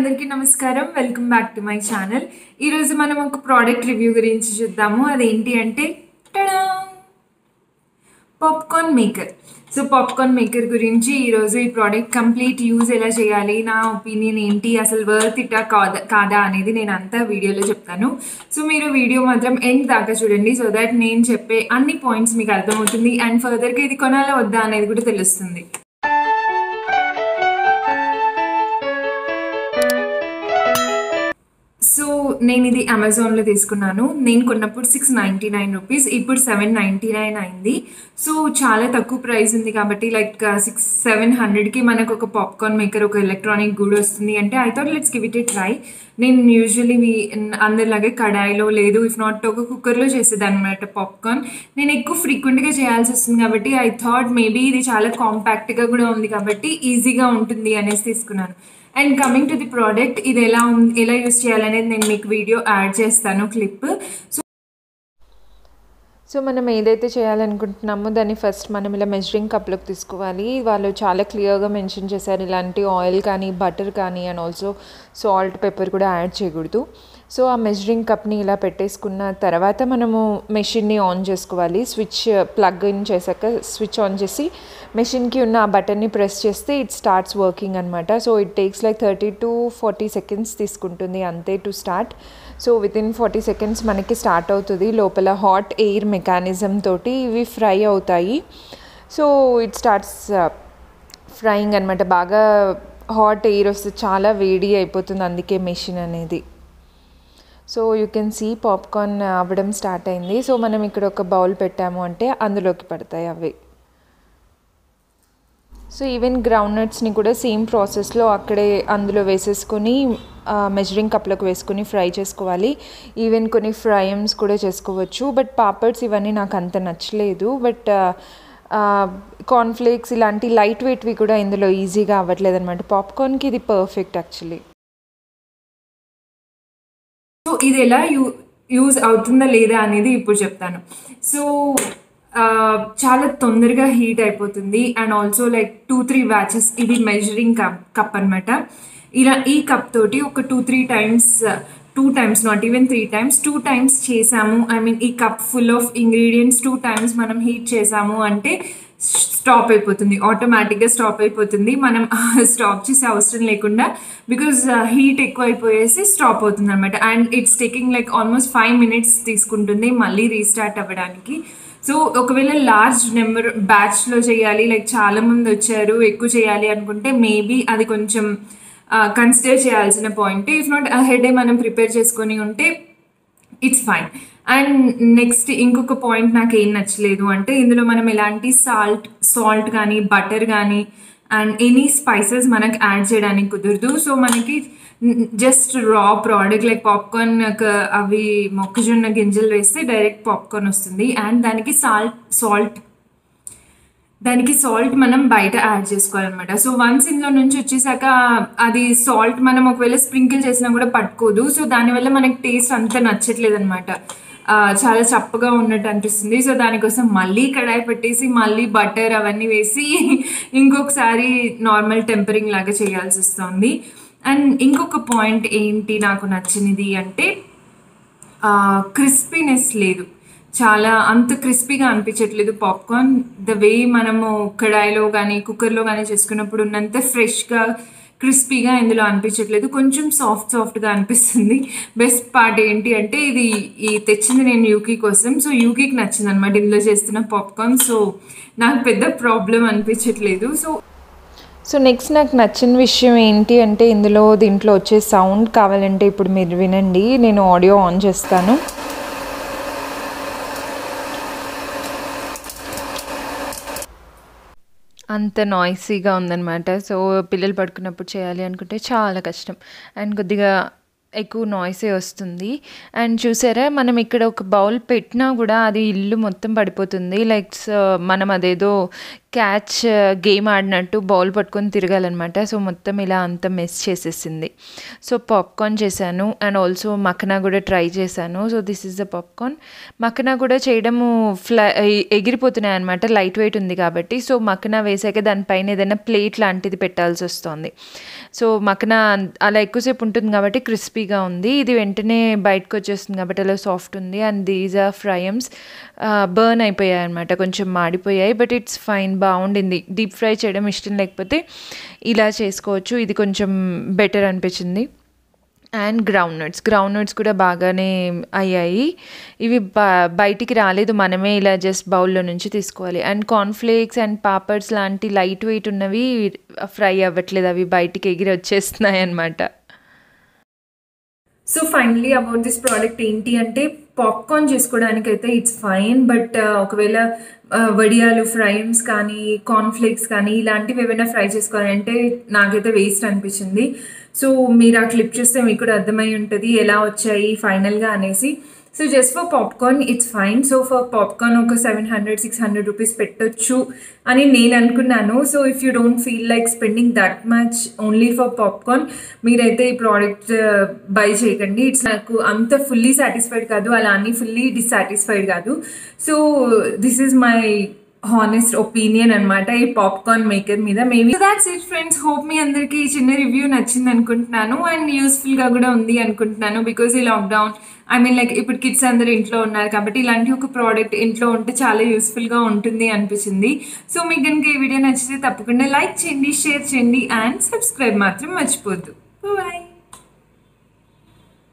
అందరికీ నమస్కారం welcome back to my channel ఈరోజు మనం ఒక ప్రోడక్ట్ రివ్యూ గురించి చూద్దాము అదేంటి అంటే popcorn maker so popcorn maker గురించి ఈరోజు ఈ ప్రోడక్ట్ కంప్లీట్ యూజ్ ఎలా చేయాలి నా ఒపీనియన్ ఏంటి అసలు వర్త్ ఇటా కాదా కాదా అనేది నేను అంతా వీడియోలో చెప్తాను సో మీరు వీడియో మాత్రం ఎండ్ దాకా చూడండి సో దట్ నేను చెప్పే అన్ని పాయింట్స్ మీకు అర్థమవుతుంది అండ్ ఫర్దర్గా ఇది కొనాలా వద్దా అనేది కూడా తెలుస్తుంది సో నేను ఇది అమెజాన్లో తీసుకున్నాను నేను కొన్నప్పుడు సిక్స్ నైంటీ నైన్ రూపీస్ ఇప్పుడు సెవెన్ నైంటీ నైన్ అయింది సో చాలా తక్కువ ప్రైస్ ఉంది కాబట్టి లైక్ సిక్స్ సెవెన్ హండ్రెడ్కి మనకు ఒక పాప్కార్న్ మేకర్ ఒక ఎలక్ట్రానిక్ గుడ్ వస్తుంది అంటే I thought let's give it a try నేను యూజువలీ అందరిలాగే కడాయిలో లేదు ఇఫ్ నాట్ ఒక కుక్కర్లో చేసేది అనమాట పాప్కార్న్ నేను ఎక్కువ ఫ్రీక్వెంట్గా చేయాల్సి వస్తుంది కాబట్టి ఐ థాట్ మేబీ ఇది చాలా కాంపాక్ట్గా కూడా ఉంది కాబట్టి ఈజీగా ఉంటుంది అనేసి తీసుకున్నాను and coming to the product ఇది ఎలా ఉంది ఎలా యూస్ చేయాలనేది నేను మీకు వీడియో యాడ్ చేస్తాను క్లిప్ సో సో మనం ఏదైతే చేయాలనుకుంటున్నామో దాన్ని ఫస్ట్ మనం ఇలా మెజరింగ్ కప్లోకి తీసుకోవాలి వాళ్ళు చాలా క్లియర్గా మెన్షన్ చేశారు ఇలాంటి ఆయిల్ కానీ బటర్ కానీ అండ్ ఆల్సో సాల్ట్ పెప్పర్ కూడా యాడ్ చేయకూడదు సో ఆ మెజరింగ్ కప్ని ఇలా పెట్టేసుకున్న తర్వాత మనము మెషిన్ని ఆన్ చేసుకోవాలి స్విచ్ ప్లగ్ ఇన్ చేశాక స్విచ్ ఆన్ చేసి మెషిన్కి ఉన్న ఆ బటన్ని ప్రెస్ చేస్తే ఇట్ స్టార్ట్స్ వర్కింగ్ అనమాట so it takes like thirty to forty seconds తీసుకుంటుంది అంతే to start so within forty seconds మనకి స్టార్ట్ అవుతుంది లోపల హాట్ ఎయిర్ మెకానిజం తోటి ఇవి ఫ్రై అవుతాయి సో ఇట్ స్టార్ట్స్ ఫ్రైయింగ్ అనమాట బాగా హాట్ ఎయిర్ వస్తే చాలా వేడి అయిపోతుంది అందుకే మెషిన్ అనేది so you can see popcorn అవ్వడం స్టార్ట్ అయింది సో మనం ఇక్కడ ఒక బౌల్ పెట్టాము అంటే అందులోకి పడతాయి అవి సో ఈవెన్ గ్రౌండ్ నట్స్ని కూడా సేమ్ ప్రాసెస్లో అక్కడే అందులో వేసేసుకొని మెజరింగ్ కప్లోకి వేసుకొని ఫ్రై చేసుకోవాలి ఈవెన్ కొన్ని ఫ్రైమ్స్ కూడా చేసుకోవచ్చు బట్ పాపడ్స్ ఇవన్నీ నాకు అంత నచ్చలేదు బట్ కార్న్ఫ్లేక్స్ ఇలాంటి లైట్ వెయిట్వి కూడా ఇందులో ఈజీగా అవ్వట్లేదు అనమాట పాప్కార్న్కి ఇది పర్ఫెక్ట్ యాక్చువల్లీ సో ఇది ఎలా యూ యూజ్ అవుతుందా లేదా అనేది ఇప్పుడు చెప్తాను సో చాలా తొందరగా హీట్ అయిపోతుంది and also like two three batches ఇది మెజరింగ్ కప్ కప్ అనమాట ఇలా ఈ కప్ తోటి ఒక two three times two times not even three times two times చేసాము ఐ మీన్ ఈ cup full of ingredients two times మనం హీట్ చేసాము అంటే స్టాప్ అయిపోతుంది ఆటోమేటిక్గా స్టాప్ అయిపోతుంది మనం స్టాప్ చేసే అవసరం లేకుండా బికాజ్ హీట్ ఎక్కువ అయిపోయేసి స్టాప్ అవుతుంది అనమాట and it's taking like almost five minutes తీసుకుంటుంది మళ్ళీ రీస్టార్ట్ అవ్వడానికి సో ఒకవేళ లార్జ్ నెంబర్ బ్యాచ్లో చేయాలి లైక్ చాలా మంది వచ్చారు ఎక్కువ చేయాలి అనుకుంటే మేబీ అది కొంచెం కన్సిడర్ చేయాల్సిన పాయింట్ ఇఫ్ నాట్ హెడ్ మనం ప్రిపేర్ చేసుకొని ఉంటే ఇట్స్ ఫైన్ అండ్ నెక్స్ట్ ఇంకొక పాయింట్ నాకు ఏం నచ్చలేదు అంటే ఇందులో మనం ఎలాంటి సాల్ట్ సాల్ట్ కానీ బటర్ కానీ అండ్ ఎనీ స్పైసెస్ మనకు యాడ్ చేయడానికి కుదరదు సో మనకి జస్ట్ రా ప్రోడక్ట్ లైక్ పాప్కార్న్ అవి మొక్కజొన్న గింజలు వేస్తే డైరెక్ట్ పాప్కార్న్ వస్తుంది అండ్ దానికి సాల్ట్ సాల్ట్ దానికి సాల్ట్ మనం బయట యాడ్ చేసుకోవాలన్నమాట సో వన్స్ ఇందులో నుంచి వచ్చేసాక అది సాల్ట్ మనం ఒకవేళ స్ప్రింకిల్ చేసినా కూడా పట్టుకోదు సో దానివల్ల మనకి టేస్ట్ అంత నచ్చట్లేదు అనమాట చాలా చప్పగా ఉన్నట్టు అనిపిస్తుంది సో దానికోసం మళ్ళీ కడాయి పెట్టేసి మళ్ళీ బటర్ అవన్నీ వేసి ఇంకొకసారి నార్మల్ టెంపరింగ్ లాగా చేయాల్సి వస్తుంది అండ్ ఇంకొక పాయింట్ ఏంటి నాకు నచ్చినది అంటే క్రిస్పీనెస్ లేదు చాలా అంత క్రిస్పీగా అనిపించట్లేదు పాప్కార్న్ ద వే మనము కడాయిలో కానీ కుక్కర్లో కానీ చేసుకున్నప్పుడు ఉన్నంత ఫ్రెష్గా క్రిస్పీగా ఇందులో అనిపించట్లేదు కొంచెం సాఫ్ట్ సాఫ్ట్గా అనిపిస్తుంది బెస్ట్ పార్ట్ ఏంటి అంటే ఇది ఈ తెచ్చింది నేను యూకీ కోసం సో యూకీకి నచ్చింది అనమాట ఇందులో చేస్తున్న పాప్కార్న్ సో నాకు పెద్ద ప్రాబ్లం అనిపించట్లేదు సో సో నెక్స్ట్ నాకు నచ్చిన విషయం ఏంటి అంటే ఇందులో దీంట్లో వచ్చే సౌండ్ కావాలంటే ఇప్పుడు మీరు వినండి నేను ఆడియో ఆన్ చేస్తాను అంత నాయిసీగా ఉందన్నమాట సో పిల్లలు పడుకున్నప్పుడు చేయాలి అనుకుంటే చాలా కష్టం అండ్ కొద్దిగా ఎక్కువ నాయిసే వస్తుంది అండ్ చూసారా మనం ఇక్కడ ఒక బౌల్ పెట్టినా కూడా అది ఇల్లు మొత్తం పడిపోతుంది లైక్ మనం అదేదో క్యాచ్ గేమ్ ఆడినట్టు బౌల్ పట్టుకొని తిరగాలన్నమాట సో మొత్తం ఇలా అంత మెస్ చేసేసింది సో పాప్కార్న్ చేశాను అండ్ ఆల్సో మక్కనా కూడా ట్రై చేశాను so this is the popcorn makhana కూడా చేయడము ఫ్లై ఎగిరిపోతున్నాయి అనమాట లైట్ వెయిట్ ఉంది కాబట్టి సో మక్కనా వేసాక దానిపైన ఏదైనా ప్లేట్ లాంటిది పెట్టాల్సి వస్తుంది సో మక్కన అలా ఎక్కువసేపు ఉంటుంది కాబట్టి క్రిస్పీగా ఉంది ఇది వెంటనే బయటకు వచ్చేస్తుంది కాబట్టి అలా సాఫ్ట్ ఉంది and these are fryums burn అయిపోయాయి అనమాట కొంచెం మాడిపోయాయి బట్ ఇట్స్ ఫైన్ బాగుండింది డీప్ ఫ్రై చేయడం ఇష్టం లేకపోతే ఇలా చేసుకోవచ్చు ఇది కొంచెం బెటర్ అనిపించింది and ground nuts ground nuts కూడా బాగానే అయ్యాయి ఇవి బ బయటికి రాలేదు మనమే ఇలా జస్ట్ బౌల్లో నుంచి తీసుకోవాలి అండ్ కార్న్ఫ్లేక్స్ అండ్ పాపడ్స్ లాంటి లైట్ వెయిట్ ఉన్నవి ఫ్రై అవ్వట్లేదు అవి బయటికి ఎగిరి వచ్చేస్తున్నాయి అనమాట so finally about this product ఏంటి అంటే పాప్కార్న్ చేసుకోవడానికి అయితే ఇట్స్ ఫైన్ బట్ ఒకవేళ వడియాలు ఫ్రైమ్స్ కానీ కార్న్ఫ్లేక్స్ కానీ ఇలాంటివి ఏమైనా ఫ్రై చేసుకోవాలంటే నాకైతే వేస్ట్ అనిపించింది సో మీరు ఆ క్లిప్ చూస్తే మీకు కూడా అర్థమై ఉంటుంది ఎలా వచ్చాయి ఫైనల్గా అనేసి so just for popcorn it's fine so for popcorn ఒక seven hundred six hundred rupees పెట్టొచ్చు అని నేను అనుకున్నాను so if you don't feel like spending that much only for popcorn మీరైతే ఈ ప్రోడక్ట్ బై చేయకండి ఇట్స్ నాకు అంత ఫుల్లీ సాటిస్ఫైడ్ కాదు అలా అని ఫుల్లీ డిస్సాటిస్ఫైడ్ కాదు so this is my honest opinion అనమాట ఈ పాప్కార్న్ మేకర్ మీద maybe that's it friends hope మీ అందరికి ఈ చిన్న రివ్యూ నచ్చింది అనుకుంటున్నాను అండ్ యూస్ఫుల్ గా కూడా ఉంది అనుకుంటున్నాను బికాజ్ ఈ లాక్డౌన్ ఐ మీన్ లైక్ ఇప్పుడు కిడ్స్ అందరు ఇంట్లో ఉన్నారు కాబట్టి ఇలాంటి ఒక ప్రోడక్ట్ ఇంట్లో ఉంటే చాలా యూస్ఫుల్ గా ఉంటుంది అనిపించింది సో మీకు కనుక ఈ వీడియో నచ్చితే తప్పకుండా లైక్ చేయండి షేర్ చేయండి అండ్ సబ్స్క్రైబ్ మాత్రం మర్చిపోద్దు బాయ్